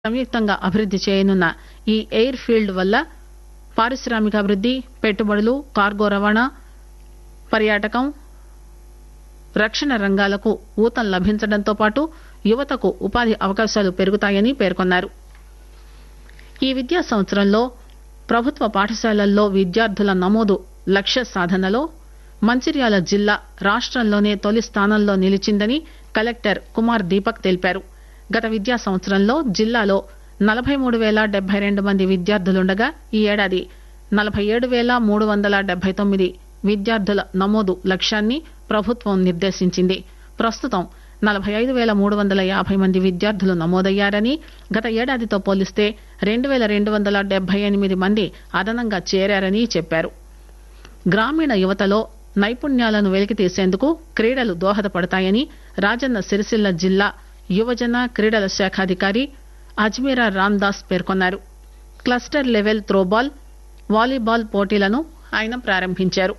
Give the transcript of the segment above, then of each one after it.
సంయుక్తంగా అభివృద్ది చేయనున్న ఈ ఎయిర్ ఫీల్డ్ వల్ల పారిశ్రామికాభివృద్ది పెట్టుబడులు కార్గో రవాణా పర్యాటకం రక్షణ రంగాలకు ఊతం లభించడంతో పాటు యువతకు ఉపాధి అవకాశాలు పెరుగుతాయని పేర్కొన్నారు ఈ విద్యా సంవత్సరంలో ప్రభుత్వ పాఠశాలల్లో విద్యార్థుల నమోదు లక్ష్య సాధనలో మంచిర్యాల జిల్లా రాష్టంలోనే తొలి స్థానంలో నిలిచిందని కలెక్టర్ కుమార్ దీపక్ తెలిపారు గత విద్యా సంవత్సరంలో జిల్లాలో నలబై మూడు పేల డెబ్బై రెండు మంది విద్యార్థులుండగా ఈ ఏడాది నలబై ఏడు పేల మూడు వందల డెబ్బై తొమ్మిది విద్యార్థుల నమోదు లక్ష్యాన్ని ప్రభుత్వం నిర్దేశించింది ప్రస్తుతం నలబై ఐదు పేల మూడు వందల యాభై మంది విద్యార్థులు నమోదయ్యారని గత ఏడాదితో పోలిస్తే రెండు పేల రెండు వందల డెబ్బై ఎనిమిది మంది అదనంగా చేరారని చెప్పారు గ్రామీణ యువతలో నైపుణ్యాలను వెలికితీసేందుకు క్రీడలు దోహదపడతాయని రాజన్న సిరిసిల్ల జిల్లా యువజన క్రీడల శాఖాధికారి అజ్మీరా రామ్దాస్ పేర్కొన్నారు క్లస్టర్ లెవెల్ త్రోబాల్ వాలీబాల్ పోటీలను ఆయన ప్రారంభించారు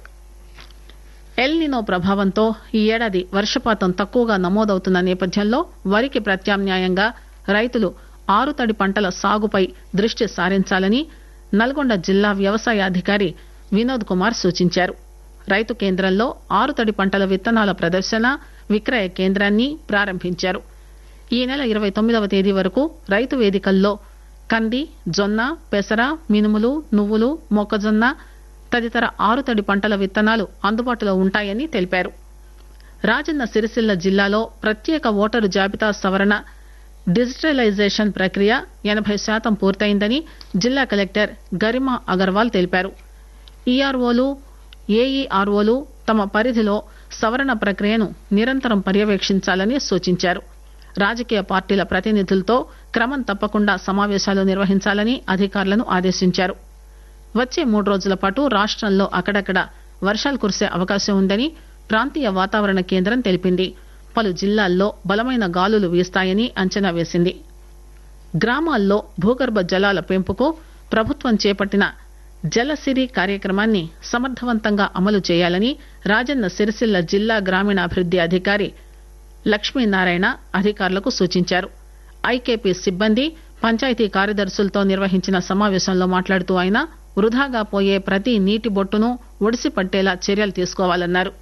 ఎల్ నినో ప్రభావంతో ఈ ఏడాది వర్షపాతం తక్కువగా నమోదవుతున్న నేపథ్యంలో వరికి ప్రత్యామ్నాయంగా రైతులు ఆరుతడి పంటల సాగుపై దృష్టి సారించాలని నల్గొండ జిల్లా వ్యవసాయ అధికారి వినోద్ కుమార్ సూచించారు రైతు కేంద్రంలో ఆరుతడి పంటల విత్తనాల ప్రదర్శన విక్రయ కేంద్రాన్ని ప్రారంభించారు ఈ నెల ఇరవై తొమ్మిదవ తేదీ వరకు రైతు వేదికల్లో కంది జొన్న పెసర మినుములు నువ్వులు మొక్కజొన్న తదితర ఆరుతడి పంటల విత్తనాలు అందుబాటులో ఉంటాయని తెలిపారు రాజన్న సిరిసిల్ల జిల్లాలో ప్రత్యేక ఓటరు జాబితా సవరణ డిజిటలైజేషన్ ప్రక్రియ ఎనబై శాతం పూర్తయిందని జిల్లా కలెక్టర్ గరిమా అగర్వాల్ తెలిపారు ఈఆర్ఓలు ఏఈఆర్ఓలు తమ పరిధిలో సవరణ ప్రక్రియను నిరంతరం పర్యవేక్షించాలని సూచించారు రాజకీయ పార్టీల ప్రతినిధులతో క్రమం తప్పకుండా సమావేశాలు నిర్వహించాలని అధికారులను ఆదేశించారు వచ్చే మూడు రోజుల పాటు రాష్టంలో అక్కడక్కడ వర్షాలు కురిసే అవకాశం ఉందని ప్రాంతీయ వాతావరణ కేంద్రం తెలిపింది పలు జిల్లాల్లో బలమైన గాలులు వీస్తాయని అంచనా వేసింది గ్రామాల్లో భూగర్భ జలాల పెంపుకు ప్రభుత్వం చేపట్టిన జలసిరి కార్యక్రమాన్ని సమర్థవంతంగా అమలు చేయాలని రాజన్న సిరిసిల్ల జిల్లా గ్రామీణాభివృద్ది అధికారి లక్ష్మీనారాయణ అధికారులకు సూచించారు ఐకేపీ సిబ్బంది పంచాయతీ కార్యదర్శులతో నిర్వహించిన సమావేశంలో మాట్లాడుతూ ఆయన వృధాగా పోయే ప్రతి నీటి బొట్టును ఒడిసి పట్టేలా చర్యలు తీసుకోవాలన్నారు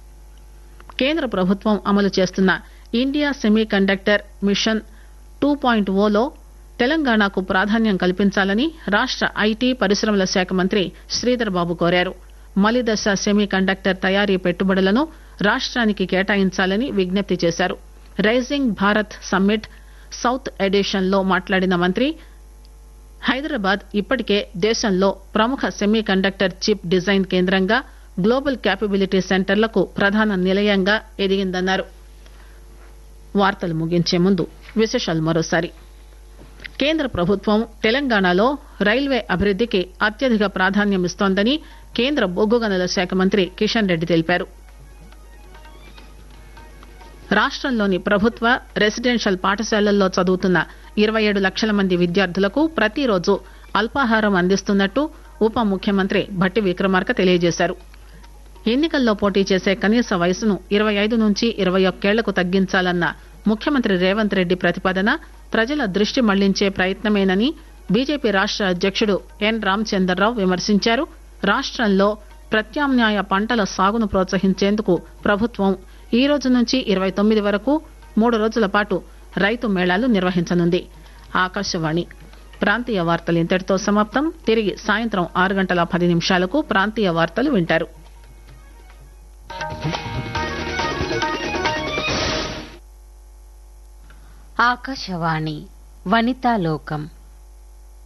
కేంద్ర ప్రభుత్వం అమలు చేస్తున్న India semiconductor mission two point ఓలో తెలంగాణకు ప్రాధాన్యం కల్పించాలని రాష్ట ఐటీ పరిశ్రమల శాఖ మంత్రి శ్రీధర్ బాబు కోరారు మలిదశ సెమీ కండక్టర్ తయారీ పెట్టుబడులను రాష్ట్రానికి కేటాయించాలని విజ్ఞప్తి చేశారు rising Bharat summit south edition లో మాట్లాడిన మంత్రి హైదరాబాద్ ఇప్పటికే దేశంలో ప్రముఖ సెమీ కండక్టర్ చిప్ డిజైన్ కేంద్రంగా గ్లోబల్ క్యాపబిలిటీ సెంటర్లకు ప్రధాన నిలయంగా ఎదిగిందన్నారు వార్తలు ముగించే ముందు విశేషాలు మరోసారి కేంద్ర ప్రభుత్వం తెలంగాణలో రైల్వే అభివృద్దికి అత్యధిక ప్రాధాన్యమిస్తోందని కేంద్ర బొగ్గు గనుల శాఖ మంత్రి కిషన్ రెడ్డి తెలిపారు రాష్టంలోని ప్రభుత్వ రెసిడెన్షియల్ పాఠశాలల్లో చదువుతున్న ఇరవై ఏడు లక్షల మంది విద్యార్థులకు ప్రతిరోజు అల్పాహారం అందిస్తున్నట్టు ఉప ముఖ్యమంత్రి భట్టి విక్రమార్క తెలియజేశారు ఎన్నికల్లో పోటీ చేసే కనీస వయసును ఇరవై ఐదు నుంచి ఇరవై ఒక్కేళ్లకు తగ్గించాలన్న ముఖ్యమంత్రి రేవంత్ రెడ్డి ప్రతిపాదన ప్రజల దృష్టి మళ్లించే ప్రయత్నమేనని బీజేపీ రాష్ట అధ్యక్షుడు ఎన్ రామచందర్రావు విమర్శించారు రాష్టంలో ప్రత్యామ్నాయ పంటల సాగును ప్రోత్సహించేందుకు ప్రభుత్వం ఈ రోజు నుంచి ఇరవై తొమ్మిది వరకు మూడు రోజుల పాటు రైతు మేళాలు నిర్వహించనుంది ఆకాశవాణి ప్రాంతీయ వార్తలు ఇంతటితో సమాప్తం తిరిగి సాయంత్రం ఆరు గంటల పది నిమిషాలకు ప్రాంతీయ వార్తలు వింటారు ఆకాశవాణి వనితాలోకం